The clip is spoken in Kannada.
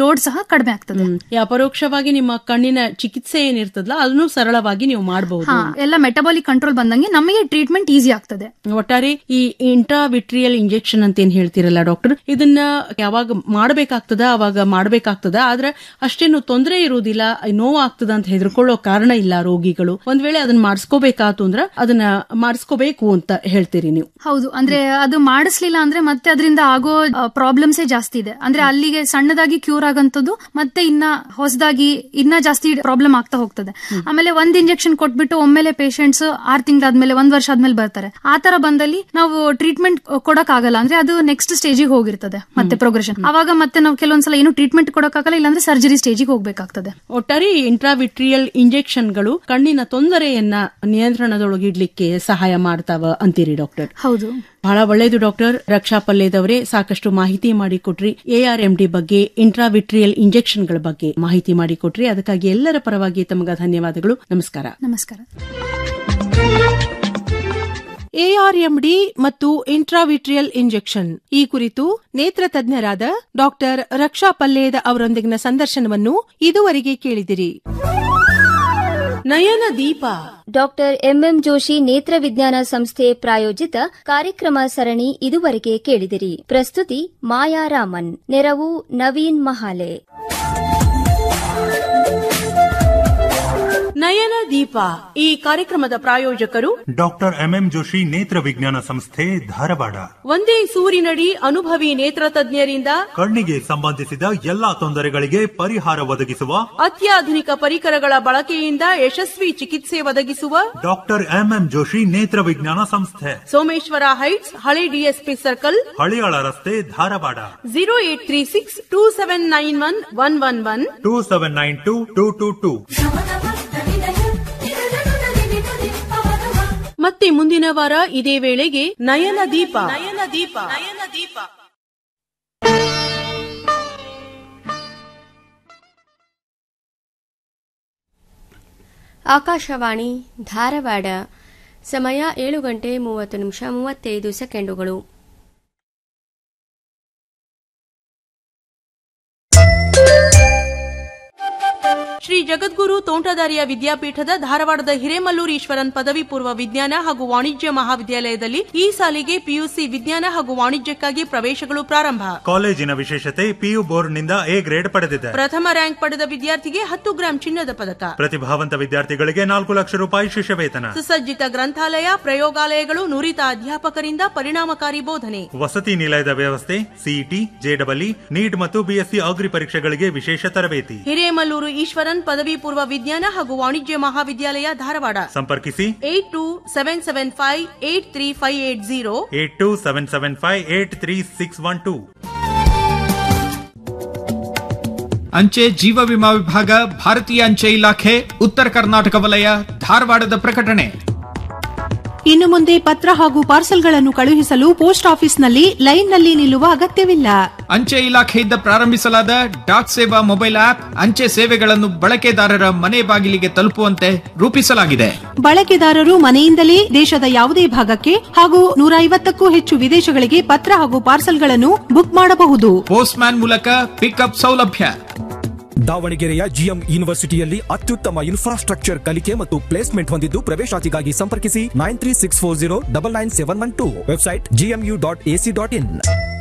ಲೋಡ್ ಸಹ ಕಡಿಮೆ ಆಗ್ತದೆ ಈ ಅಪರೋಕ್ಷವಾಗಿ ನಿಮ್ಮ ಕಣ್ಣಿನ ಚಿಕಿತ್ಸೆ ಏನಿರ್ತದಲ್ಲ ಅದನ್ನು ಸರಳವಾಗಿ ನೀವು ಮಾಡಬಹುದು ಹಾ ಎಲ್ಲ ಮೆಟಬಾಲಿಕ್ ಕಂಟ್ರೋಲ್ ಬಂದಂಗೆ ನಮಗೆ ಟ್ರೀಟ್ಮೆಂಟ್ ಈಸಿ ಆಗ್ತದೆ ಒಟ್ಟಾರೆ ಈ ಇಂಟ್ರಾವಿಟ್ರಿಯಲ್ ಇಂಜೆಕ್ಷನ್ ಅಂತ ಏನ್ ಹೇಳ್ತಿರಲ್ಲ ಡಾಕ್ಟರ್ ಇದನ್ನ ಯಾವಾಗ ಮಾಡಬೇಕಾಗ್ತದ ಅವಾಗ ಮಾಡಬೇಕಾಗ್ತದ ಆದ್ರೆ ಅಷ್ಟೇನು ತೊಂದರೆ ಇರುವುದಿಲ್ಲ ನೋವು ಆಗ್ತದ ಅಂತ ಹೆದರ್ಕೊಳ್ಳೋ ಕಾರಣ ಇಲ್ಲ ರೋಗಿಗಳು ಒಂದ್ ವೇಳೆ ಅದನ್ನ ಮಾಡಿಸ್ಕೋಬೇಕಾತು ಅಂದ್ರ ಅದನ್ನ ಮಾಡಿಸ್ಕೋಬೇಕು ಅಂತ ಹೇಳ್ತೀರಿ ನೀವು ಹೌದು ಅಂದ್ರೆ ಅದು ಮಾಡಿಸ್ಲಿಲ್ಲ ಅಂದ್ರೆ ಮತ್ತೆ ಅದರಿಂದ ಆಗೋ ಪ್ರಾಬ್ಲಮ್ಸೇ ಜಾಸ್ತಿ ಇದೆ ಅಂದ್ರೆ ಅಲ್ಲಿಗೆ ಸಣ್ಣದಾಗಿ ಕ್ಯೂರ್ ಆಗಂತದ್ದು ಮತ್ತೆ ಇನ್ನ ಹೊಸದಾಗಿ ಇನ್ನ ಜಾಸ್ತಿ ಪ್ರಾಬ್ಲಮ್ ಆಗ್ತಾ ಹೋಗ್ತದೆ ಆಮೇಲೆ ಒಂದ್ ಇಂಜೆಕ್ಷನ್ ಕೊಟ್ಬಿಟ್ಟು ಒಮ್ಮೆಲೆ ಪೇಷಂಟ್ಸ್ ಆರ್ ತಿಂಗಳಾದ್ಮೇಲೆ ಒಂದ್ ವರ್ಷ ಆದ್ಮೇಲೆ ಬರ್ತಾರೆ ಆ ತರ ಬಂದಲ್ಲಿ ನಾವು ಟ್ರೀಟ್ಮೆಂಟ್ ಕೊಡಕ್ ಆಗಲ್ಲ ಅಂದ್ರೆ ಅದು ನೆಕ್ಸ್ಟ್ ಸ್ಟೇಜಿಗೆ ಹೋಗಿರ್ತದೆ ಮತ್ತೆ ಪ್ರೋಗ್ರೆಷನ್ ಅವಾಗ ಮತ್ತೆ ನಾವು ಕೆಲವೊಂದ್ಸಲ ಏನು ಟ್ರೀಟ್ಮೆಂಟ್ ಕೊಡಕ್ಕಾಗಲ್ಲ ಇಲ್ಲಾಂದ್ರೆ ಸರ್ಜರಿ ಸ್ಟೇಜಿಗೆ ಹೋಗ್ಬೇಕಾಗ್ತದೆ ಒಟ್ಟಾರೆ ಇಂಟ್ರಾವಿಟ್ರಿಯಲ್ ಇಂಜೆಕ್ಷನ್ಗಳು ಕಣ್ಣಿನ ತೊಂದರೆಯನ್ನ ನಿಯಂತ್ರಣದೊಳಗಿಡ್ಲಿಕ್ಕೆ ಸಹಾಯ ಮಾಡ್ತಾವ ಅಂತೀರಿ ಡಾಕ್ಟರ್ ಹೌದು ಬಹಳ ಒಳ್ಳೆಯದು ಡಾಕ್ಟರ್ ರಕ್ಷಾ ಪಲ್ಲೇದವರೇ ಸಾಕಷ್ಟು ಮಾಹಿತಿ ಮಾಡಿಕೊಟ್ರಿ ಎಆರ್ ಡಿ ಬಗ್ಗೆ ಇಂಟ್ರಾವಿಟ್ರಿಯಲ್ ಇಂಜೆಕ್ಷನ್ಗಳ ಬಗ್ಗೆ ಮಾಹಿತಿ ಮಾಡಿಕೊಟ್ರಿ ಅದಕ್ಕಾಗಿ ಎಲ್ಲರ ಪರವಾಗಿ ತಮಗ ಧನ್ಯವಾದಗಳು ನಮಸ್ಕಾರ ನಮಸ್ಕಾರ ಎಆರ್ಎಂಡಿ ಮತ್ತು ಇಂಟ್ರಾವಿಟ್ರಿಯಲ್ ಇಂಜೆಕ್ಷನ್ ಈ ಕುರಿತು ನೇತ್ರ ತಜ್ಞರಾದ ಡಾಕ್ಟರ್ ರಕ್ಷಾ ಪಲ್ಲೇದ ಅವರೊಂದಿಗಿನ ಸಂದರ್ಶನವನ್ನು ಇದುವರೆಗೆ ಕೇಳಿದಿರಿ ನಯನ ದೀಪ ಡಾಕ್ಟರ್ ಎಂಎಂ ಜೋಶಿ ನೇತ್ರ ವಿಜ್ಞಾನ ಸಂಸ್ಥೆ ಪ್ರಾಯೋಜಿತ ಕಾರ್ಯಕ್ರಮ ಸರಣಿ ಇದುವರೆಗೆ ಕೇಳಿದಿರಿ ಪ್ರಸ್ತುತಿ ಮಾಯಾ ರಾಮನ್ ನೆರವು ನವೀನ್ ಮಹಾಲೆ ನಯನ ದೀಪ ಈ ಕಾರ್ಯಕ್ರಮದ ಪ್ರಾಯೋಜಕರು ಡಾಕ್ಟರ್ ಎಂಎಂ ಜೋಶಿ ನೇತ್ರ ವಿಜ್ಞಾನ ಸಂಸ್ಥೆ ಧಾರವಾಡ ಒಂದೇ ಸೂರಿನಡಿ ಅನುಭವಿ ನೇತ್ರ ತಜ್ಞರಿಂದ ಕಣ್ಣಿಗೆ ಸಂಬಂಧಿಸಿದ ಎಲ್ಲಾ ತೊಂದರೆಗಳಿಗೆ ಪರಿಹಾರ ಒದಗಿಸುವ ಅತ್ಯಾಧುನಿಕ ಪರಿಕರಗಳ ಬಳಕೆಯಿಂದ ಯಶಸ್ವಿ ಚಿಕಿತ್ಸೆ ಒದಗಿಸುವ ಡಾಕ್ಟರ್ ಎಂಎಂ ಜೋಶಿ ನೇತ್ರ ವಿಜ್ಞಾನ ಸಂಸ್ಥೆ ಸೋಮೇಶ್ವರ ಹೈಟ್ಸ್ ಹಳೆ ಡಿಎಸ್ಪಿ ಸರ್ಕಲ್ ಹಳಿಯಾಳ ರಸ್ತೆ Dharwad zero eight three six two seven nine one one one one two seven nine two two two two ಮತ್ತೆ ಮುಂದಿನ ವಾರ ಇದೇ ವೇಳೆಗೆ ನಯನ ದೀಪ ನಯನ ದೀಪ ನಯನ ದೀಪ ಆಕಾಶವಾಣಿ ಧಾರವಾಡ ಸಮಯ ಏಳು ಗಂಟೆ ಮೂವತ್ತು ನಿಮಿಷ ಮೂವತ್ತೈದು ಸೆಕೆಂಡುಗಳು ಶ್ರೀ ಜಗದ್ಗುರು ತೋಂಟದಾರ್ಯ ವಿದ್ಯಾಪೀಠದ ಧಾರವಾಡದ ಹಿರೇಮಲ್ಲೂರು ಈಶ್ವರನ್ ಪದವಿ ಪೂರ್ವ ವಿಜ್ಞಾನ ಹಾಗೂ ವಾಣಿಜ್ಯ ಮಹಾವಿದ್ಯಾಲಯದಲ್ಲಿ ಈ ಸಾಲಿಗೆ ಪಿಯುಸಿ ವಿಜ್ಞಾನ ಹಾಗೂ ವಾಣಿಜ್ಯಕ್ಕಾಗಿ ಪ್ರವೇಶಗಳು ಪ್ರಾರಂಭ ಕಾಲೇಜಿನ ವಿಶೇಷತೆ ಪಿಯು ಬೋರ್ಡ್ನಿಂದ ಎ ಗ್ರೇಡ್ ಪಡೆದಿದೆ ಪ್ರಥಮ ರ್ಯಾಂಕ್ ಪಡೆದ ವಿದ್ಯಾರ್ಥಿಗೆ ಹತ್ತು ಗ್ರಾಂ ಚಿನ್ನದ ಪದಕ ಪ್ರತಿಭಾವಂತ ವಿದ್ಯಾರ್ಥಿಗಳಿಗೆ ನಾಲ್ಕು ಲಕ್ಷ ರೂಪಾಯಿ ಶಿಷ್ಯವೇತನ ಸುಸಜ್ಜಿತ ಗ್ರಂಥಾಲಯ ಪ್ರಯೋಗಾಲಯಗಳು ನುರಿತ ಅಧ್ಯಾಪಕರಿಂದ ಪರಿಣಾಮಕಾರಿ ಬೋಧನೆ ವಸತಿ ನಿಲಯದ ವ್ಯವಸ್ಥೆ ಸಿಇಟಿ ಜೆಡಬ್ಲ್ಇ ನೀಟ್ ಮತ್ತು ಬಿಎಸ್ಸಿ ಅಗ್ರಿ ಪರೀಕ್ಷೆಗಳಿಗೆ ವಿಶೇಷ ತರಬೇತಿ ಹಿರೇಮಲ್ಲೂರು ಈಶ್ವರನ್ ಪದವಿ ಪೂರ್ವ ವಿಜ್ಞಾನ ಹಾಗೂ ವಾಣಿಜ್ಯ ಮಹಾವಿದ್ಯಾಲಯ ಧಾರವಾಡ ಸಂಪರ್ಕಿಸಿ eight two seven seven five eight three five eight zero eight two seven seven five eight three six one two ಅಂಚೆ ಜೀವ ವಿಮಾ ವಿಭಾಗ ಭಾರತೀಯ ಅಂಚೆ ಇಲಾಖೆ ಉತ್ತರ ಕರ್ನಾಟಕ ವಲಯ ಧಾರವಾಡದ ಪ್ರಕಟಣೆ ಇನ್ನು ಮುಂದೆ ಪತ್ರ ಹಾಗೂ ಪಾರ್ಸಲ್ಗಳನ್ನು ಕಳುಹಿಸಲು ಪೋಸ್ಟ್ ಆಫೀಸ್ನಲ್ಲಿ ಲೈನ್ನಲ್ಲಿ ನಿಲ್ಲುವ ಅಗತ್ಯವಿಲ್ಲ ಅಂಚೆ ಇಲಾಖೆಯಿಂದ ಪ್ರಾರಂಭಿಸಲಾದ ಡಾಕ್ ಸೇವಾ ಮೊಬೈಲ್ ಆಪ್ ಅಂಚೆ ಸೇವೆಗಳನ್ನು ಬಳಕೆದಾರರ ಮನೆ ಬಾಗಿಲಿಗೆ ತಲುಪುವಂತೆ ರೂಪಿಸಲಾಗಿದೆ ಬಳಕೆದಾರರು ಮನೆಯಿಂದಲೇ ದೇಶದ ಯಾವುದೇ ಭಾಗಕ್ಕೆ ಹಾಗೂ ನೂರ ಐವತ್ತಕ್ಕೂ ಹೆಚ್ಚು ವಿದೇಶಗಳಿಗೆ ಪತ್ರ ಹಾಗೂ ಪಾರ್ಸಲ್ಗಳನ್ನು ಬುಕ್ ಮಾಡಬಹುದು ಪೋಸ್ಟ್ ಮ್ಯಾನ್ ಮೂಲಕ ಪಿಕಪ್ ಸೌಲಭ್ಯ ದಾವಣಗೆರೆಯ ಜಿಎಂ ಯೂನಿವರ್ಸಿಟಿಯಲ್ಲಿ ಅತ್ಯುತ್ತಮ ಇನ್ಫ್ರಾಸ್ಟ್ರಕ್ಚರ್ ಕಲಿಕೆ ಮತ್ತು ಪ್ಲೇಸ್ಮೆಂಟ್ ಹೊಂದಿದ್ದು ಪ್ರವೇಶಾತಿಗಾಗಿ ಸಂಪರ್ಕಿಸಿ nine three six four zero double nine seven one two website GMU dot AC dot ಇನ್